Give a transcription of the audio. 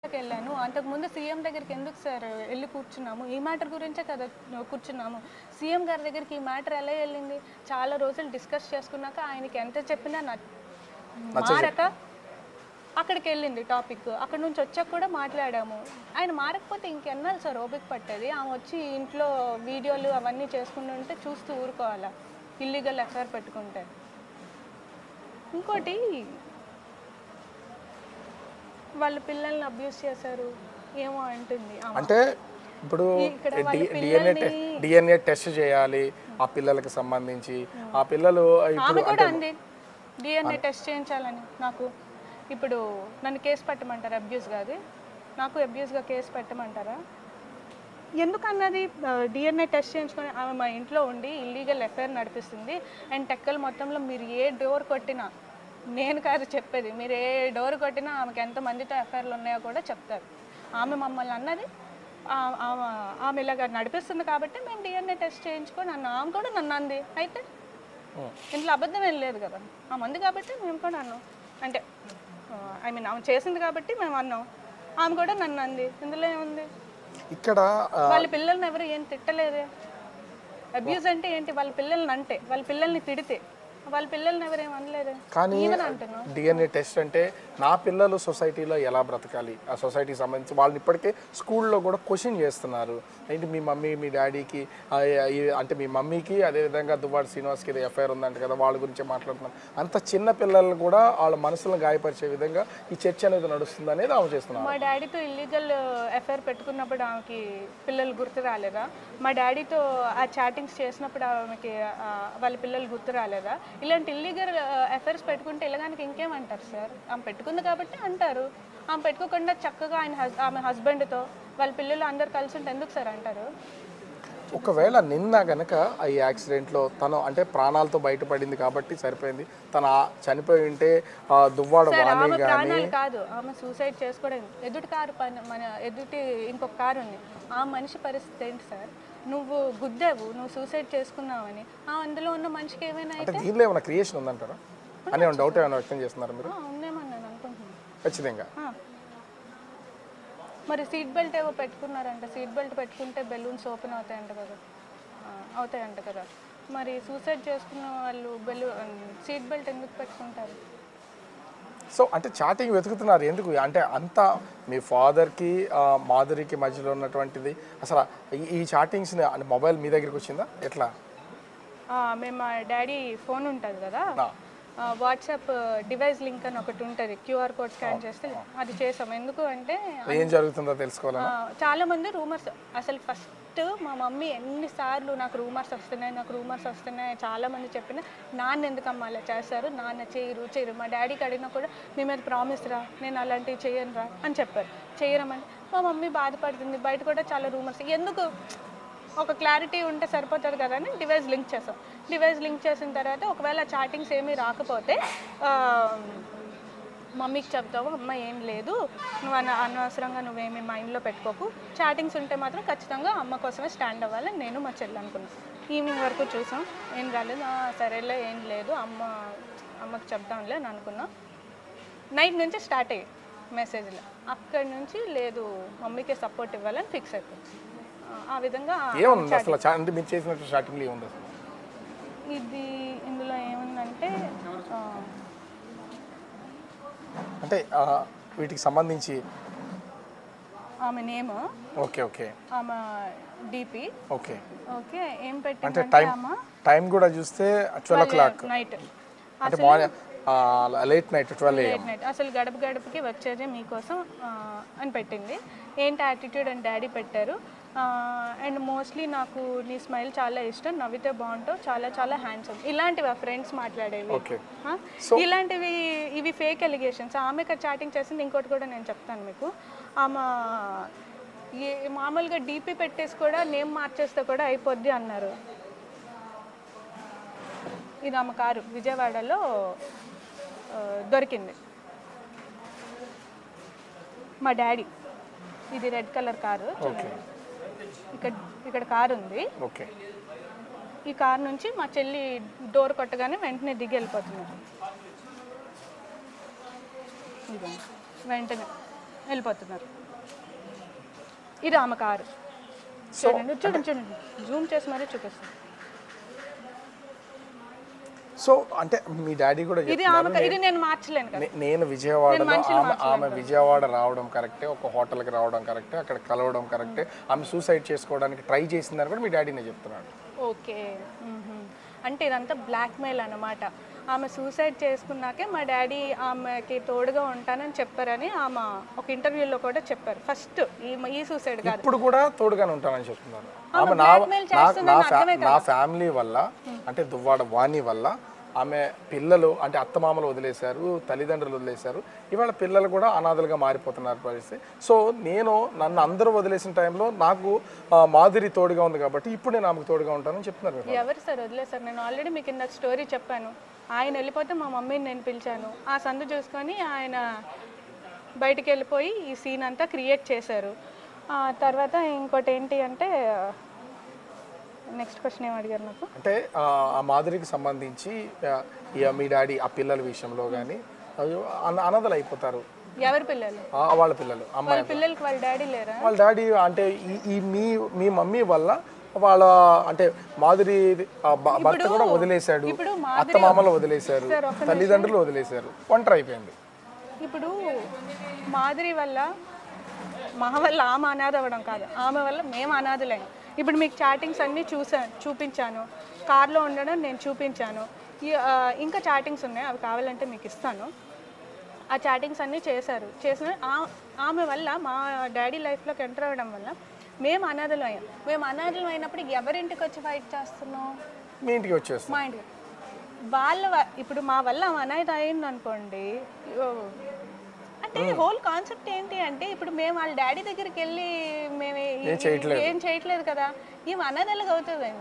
వెళ్ళాను అంతకుముందు సీఎం దగ్గరికి ఎందుకు సార్ వెళ్ళి కూర్చున్నాము ఈ మ్యాటర్ గురించే కదా కూర్చున్నాము సీఎం గారి దగ్గరికి ఈ మ్యాటర్ ఎలా వెళ్ళింది చాలా రోజులు డిస్కస్ చేసుకున్నాక ఆయనకి ఎంత చెప్పినా నచ్- మారక అక్కడికి వెళ్ళింది టాపిక్ అక్కడ నుంచి వచ్చాక కూడా మాట్లాడాము ఆయన మారకపోతే ఇంకెన్నాళ్ళు సార్ ఓపిక పట్టేది ఆమె వచ్చి ఇంట్లో వీడియోలు అవన్నీ చేసుకుంటుంటే చూస్తూ ఊరుకోవాలా ఇల్లీగల్ ఎఫ్ఐఆర్ పెట్టుకుంటే ఇంకోటి వాళ్ళ పిల్లల్ని అబ్యూస్ చేశారు ఏమో అంటుంది ఆమె. అంటే ఇప్పుడు ఇక్కడ వాళ్ళ డిఎన్ఏ డిఎన్ఏ టెస్ట్ చేయాలి ఆ పిల్లలకి సంబంధించి ఆ పిల్లలు ఇప్పుడు ఆమె కూడా అంది డిఎన్ఏ టెస్ట్ చేయించాలని నాకు ఇప్పుడు నన్ను కేసు పెట్టమంటారా అబ్యూస్ కాదు నాకు అబ్యూస్గా కేసు పెట్టమంటారా ఎందుకు అన్నది డిఎన్ఏ టెస్ట్ చేయించుకొని ఆమె మా ఇంట్లో ఉండి ఇల్లీగల్ ఎఫ్ఐఆర్ నడిపిస్తుంది అండ్ టెక్కల్ మొత్తంలో మీరు ఏ డోర్ కొట్టినా నేను కాదు చెప్పేది మీరు ఏ డోర్ కొట్టినా ఆమెకి ఎంతమందితో ఎఫ్ఐఆర్లు ఉన్నాయో కూడా చెప్తారు ఆమె మమ్మల్ని అన్నది ఆ- ఆమె ఆమె ఇలాగ నడిపిస్తుంది కాబట్టి మేము డిఎన్ఏ టెస్ట్ చేయించుకొని అన్న ఆమె కూడా నన్ను అంది అయితే ఇంట్లో అబద్ధం ఏం లేదు కదా ఆ మంది కాబట్టి మేము కూడా అన్నాం అంటే ఐ మీన్ ఆమె చేసింది కాబట్టి మేము అన్నాం ఆమె కూడా నన్ను అంది ఇందులో ఏముంది ఇక్కడ ఆ, వాళ్ళ పిల్లల్ని ఎవరు ఏం తిట్టలేదే అబ్యూజ్ అంటే ఏంటి వాళ్ళ పిల్లల్ని అంటే వాళ్ళ పిల్లల్ని తిడితే వాళ్ళ పిల్లల్ని ఎవరు ఏం అనలేదే కానీ ఈవెన్ అంటున్నాం డిఎన్ఏ టెస్ట్ అంటే నా పిల్లలు సొసైటీలో ఎలా బ్రతకాలి ఆ సొసైటీకి సంబంధించి వాళ్ళని ఇప్పటికే స్కూల్లో కూడా క్వశ్చన్ చేస్తున్నారు ఏంటి మీ మమ్మీ మీ డాడీకి ఆ, ఈ- అంటే మీ మమ్మీకి అదేవిధంగా దువ్వాడు శ్రీనివాస్కి ఏదో ఎఫ్ఐఆర్ ఉందంట కదా వాళ్ళ గురించే మాట్లాడుతున్నాం అంత చిన్న పిల్లలు కూడా వాళ్ళ మనసులను గాయపరిచే విధంగా ఈ చర్చ అనేది నడుస్తుంది అనేది ఆమె చేస్తున్నారు మా డాడీతో ఇల్లీగల్ ఎఫ్ఐఆర్ పెట్టుకున్నప్పుడు ఆమెకి పిల్లలు గుర్తు రాలేదా మా డాడీతో ఆ చాటింగ్స్ చేసినప్పుడు ఆమెకి ఆ, వాళ్ళ పిల్లలు గుర్తు రాలేదా ఇలాంటి ఇల్లీగల్ ఎఫ్ఐఆర్స్ పెట్టుకుంటే ఇలాగానికి ఇంకేమంటారు సార్ ఆమె పెట్టుకుంది కాబట్టి అంటారు ఆమె పెట్టుకోకుండా చక్కగా ఆయన హస్ ఆమె హస్బెండ్తో వాళ్ళ పిల్లలు అందరు కలిసి ఉంటే ఎందుకు సార్ అంటారు ఒకవేళ నిన్న గనక ఈ యాక్సిడెంట్లో తను అంటే ప్రాణాలతో బయటపడింది కాబట్టి సరిపోయింది తను ఆ చనిపోయి ఉంటే ఆ దువ్వాడ సార్ వాణి ఆమె కానీ ప్రాణాలు కాదు ఆమె సూసైడ్ చేసుకోవడం ఎదుటి కారు పని మన ఎదుటి ఇంకొక కారు ఉంది ఆ మనిషి పరిస్థితి ఏంటి సార్ నువ్వు గుద్దావు నువ్వు సూసైడ్ చేసుకున్నావని ఆ అందులో ఉన్న మనిషికి ఏమైనా అంటే అయితే దీనిలో ఏమైనా క్రియేషన్ ఉందంటారా అని ఏమైనా డౌట్ ఏమైనా వ్యక్తం చేస్తున్నారు మీరు ఆ, ఉందేమో నేను అనుకుంటున్నాను ఖచ్చితంగా ఆ. మరి సీట్ బెల్ట్ ఏవో పెట్టుకున్నారంట సీట్ బెల్ట్ పెట్టుకుంటే బెలూన్స్ ఓపెన్ అవుతాయంట కదా ఆ, అవుతాయంట కదా మరి సూసైడ్ చేసుకున్న వాళ్ళు బెలూ సీట్ బెల్ట్ ఎందుకు పెట్టుకుంటారు సో అంటే చాటింగ్ వెతుకుతున్నారు ఎందుకు అంటే అంత మీ ఫాదర్కి మాధురికి మధ్యలో ఉన్నటువంటిది అసలు ఈ- ఈ చాటింగ్స్ని మొబైల్ మీ దగ్గరికి వచ్చిందా ఎట్లా ఆ, మేము మా డాడీ ఫోన్ ఉంటుంది కదా ఆ. వాట్సాప్ డివైస్ లింక్ అని ఒకటి ఉంటుంది క్యూఆర్ కోడ్ స్కాన్ చేస్తే అది చేసాం ఎందుకు అంటే ఏం జరుగుతుందో తెలుసుకోవాలని ఆ, చాలా మంది రూమర్స్ అసలు ఫస్ట్ మా మమ్మీ ఎన్నిసార్లు నాకు రూమర్స్ వస్తున్నాయి నాకు రూమర్స్ వస్తున్నాయి చాలా మంది చెప్పిన నాన్న ఎందుకు అమ్మ అలా చేస్తారు నాన్న చేయరు చేయరు మా డాడీకి అడిగినా కూడా మీ మీద ప్రామిస్ రా నేను అలాంటివి చేయను రా అని చెప్పారు చేయరమని మా మమ్మీ బాధపడుతుంది బయట కూడా చాలా రూమర్స్ ఎందుకు ఒక క్లారిటీ ఉంటే సరిపోతుంది కదా అని డివైస్ లింక్ చేసాం డివైస్ లింక్ చేసిన తర్వాత ఒకవేళ చాటింగ్స్ ఏమీ రాకపోతే ఆ, మమ్మీకి చెప్తావు అమ్మ ఏం లేదు నువ్వు అన అనవసరంగా నువ్వేమి మైండ్లో పెట్టుకోకు చాటింగ్స్ ఉంటే మాత్రం ఖచ్చితంగా అమ్మ కోసమే స్టాండ్ అవ్వాలని నేను మా చెల్లి అనుకున్నాను ఈవినింగ్ వరకు చూసాం ఏం రాలేదు "ఆ, సరేలే ఏం లేదు అమ్మ అమ్మకి చెప్దాంలే అని అనుకున్నాం నైట్ నుంచి స్టార్ట్ అయ్యాయి మెసేజ్లు అక్కడి నుంచి లేదు మమ్మీకే సపోర్ట్ ఇవ్వాలని ఫిక్స్ అయిపోయింది ఆ, ఆ విధంగా ఏముంది అసలు చా- అంటే మీరు చేసినట్టు చాటింగ్లో ఏముంది అసలు ఇది ఇందులో ఏముందంటే ఆ, అంటే ఆ, వీటికి సంబంధించి ఆమె నేమ్ ఓకే ఓకే ఆమె డిపి ఓకే ఓకే ఏం అంటే పెట్టిందంటే టైం ఆమె టైం కూడా చూస్తే ట్వెల్వ్ ఓ క్లాక్ నైట్ అంటే morning late night twelve AM late night అసలు గడప గడపకి వచ్చేదే మీకోసం ఆ, అని పెట్టింది ఏంటి యాటిట్యూడ్ అని డాడీ పెట్టారు అండ్ మోస్ట్లీ నాకు నీ స్మైల్ చాలా ఇష్టం నవ్వితే బాగుంటావు చాలా చాలా హ్యాండ్సమ్ ఇలాంటివి ఆ ఫ్రెండ్స్ మాట్లాడేవి ఓకే ఆ? ఇలాంటివి ఇవి ఫేక్ ఎలిగేషన్స్ ఆమె ఇక్కడ చాటింగ్ చేసింది ఇంకోటి కూడా నేను చెప్తాను మీకు ఆమె ఏ మామూలుగా డీపీ పెట్టేసి కూడా నేమ్ మార్చేస్తే కూడా అయిపోద్ది అన్నారు ఇది ఆమె కారు విజయవాడలో ఆ, దొరికింది మా డాడీ ఇది రెడ్ కలర్ కారు ఓకే ఇక్కడ ఇక్కడ కారు ఉంది ఓకే ఈ కార్ నుంచి మా చెల్లి డోర్ కొట్టగానే వెంటనే దిగి వెళ్ళిపోతున్నారు ఇదిగోండి. వెంటనే వెళ్ళిపోతున్నారు ఇది ఆమె కారు చూడండి చూడండి చూడండి జూమ్ చేసి మరీ చూపిస్తాను సో అంటే మీ డాడీ కూడా ఇది ఆమె కా- ఇది నేను మార్చలేను కదా నే- నేను విజయవాడలో ఆమె ఆమె విజయవాడ రావడం కరెక్టే ఒక హోటల్కి రావడం కరెక్టే అక్కడ కలవడం కరెక్టే ఆమె సూసైడ్ చేసుకోవడానికి ట్రై చేసిందని కూడా మీ డాడీనే చెప్తున్నాడు ఓకే మ్మ్హ. అంటే ఇదంతా బ్లాక్మెయిల్ అన్నమాట ఆమె సూసైడ్ చేసుకున్నాకే మా డాడీ ఆమెకి తోడుగా ఉంటానని చెప్పారని ఆమె ఒక ఇంటర్వ్యూలో కూడా చెప్పారు ఫస్ట్ ఈ ఈ సూసైడ్ కాదు ఇప్పుడు కూడా తోడుగానే ఉంటానని చెప్తున్నారు ఆమె నా blackmail నా- నా చేస్తుందని ఫ్యా- అర్థమే నా ఫ్యామిలీ వల్ల అంటే దువ్వాడ వాణి వల్ల ఆమె పిల్లలు అంటే అత్తమామలు వదిలేశారు తల్లిదండ్రులు వదిలేశారు ఇవాళ పిల్లలు కూడా అనాథలుగా మారిపోతున్నారు పరిస్థితి సో నేను నన్ను అందరూ వదిలేసిన టైంలో నాకు ఆ, మాధురి తోడుగా ఉంది కాబట్టి ఇప్పుడు నేను ఆమెకు తోడుగా ఉంటానని చెప్తున్నారు మీరు. ఎవరు సార్ వదిలేసారు నేను ఆల్రెడీ మీకు ఇందాక స్టోరీ చెప్పాను ఆయన వెళ్ళిపోతే మా మమ్మీని నేను పిలిచాను ఆ సందు చూసుకొని ఆయన బయటికి వెళ్ళిపోయి ఈ సీన్ అంతా క్రియేట్ చేశారు ఆ తర్వాత ఇంకోటి ఏంటి అంటే నెక్స్ట్ క్వశ్చన్ ఏం అడిగారు నాకు అంటే ఆ, ఆ మాధురికి సంబంధించి ఆ, ఇక మీ డాడీ ఆ పిల్లల విషయంలో కానీ అనాథలు అయిపోతారు ఎవరి పిల్లలు ఆ, వాళ్ళ పిల్లలు అమ్మాయి వాళ్ళ పిల్లలకి వాళ్ళ డాడీ లేరా వాళ్ళ డాడీ అంటే ఈ ఈ మీ మీ మమ్మీ వల్ల వాళ్ళ అంటే మాధురి ఆ భ- భర్త కూడా వదిలేశాడు ఇప్పుడు అత్త మామలు వదిలేశారు తల్లిదండ్రులు వదిలేశారు ఒంటరి అయిపోయింది ఇప్పుడు మాధురి వల్ల మా వల్ల ఆమె అనాథ అవ్వడం కాదు ఆమె వల్ల మేము అనాథలేం ఇప్పుడు మీకు చాటింగ్స్ అన్నీ చూసాను చూపించాను కార్లో ఉండడం నేను చూపించాను ఈ- ఆ, ఇంకా చాటింగ్స్ ఉన్నాయి అవి కావాలంటే మీకు ఇస్తాను ఆ చాటింగ్స్ అన్నీ చేశారు చేసిన ఆ- ఆమె వల్ల మా డాడీ లైఫ్లోకి ఎంటర్ అవ్వడం వల్ల మేము అనాథలు అయ్యాం మేము అనాథలు అయినప్పుడు ఎవరింటికి వచ్చి ఫైట్ చేస్తున్నాం మీ ఇంటికి వచ్చేస్తాం మా ఇంటికి వాళ్ళ వ- ఇప్పుడు మా వల్ల ఆమె అనాథ అయింది అనుకోండి ఓ, అంటే హోల్ కాన్సెప్ట్ ఏంటి అంటే ఇప్పుడు మేము వాళ్ళ డాడీ దగ్గరికి వెళ్ళి మేము ఈ- ఏం చేయట్లేదు కదా ఈమె అనాథలుగా అవుతుంది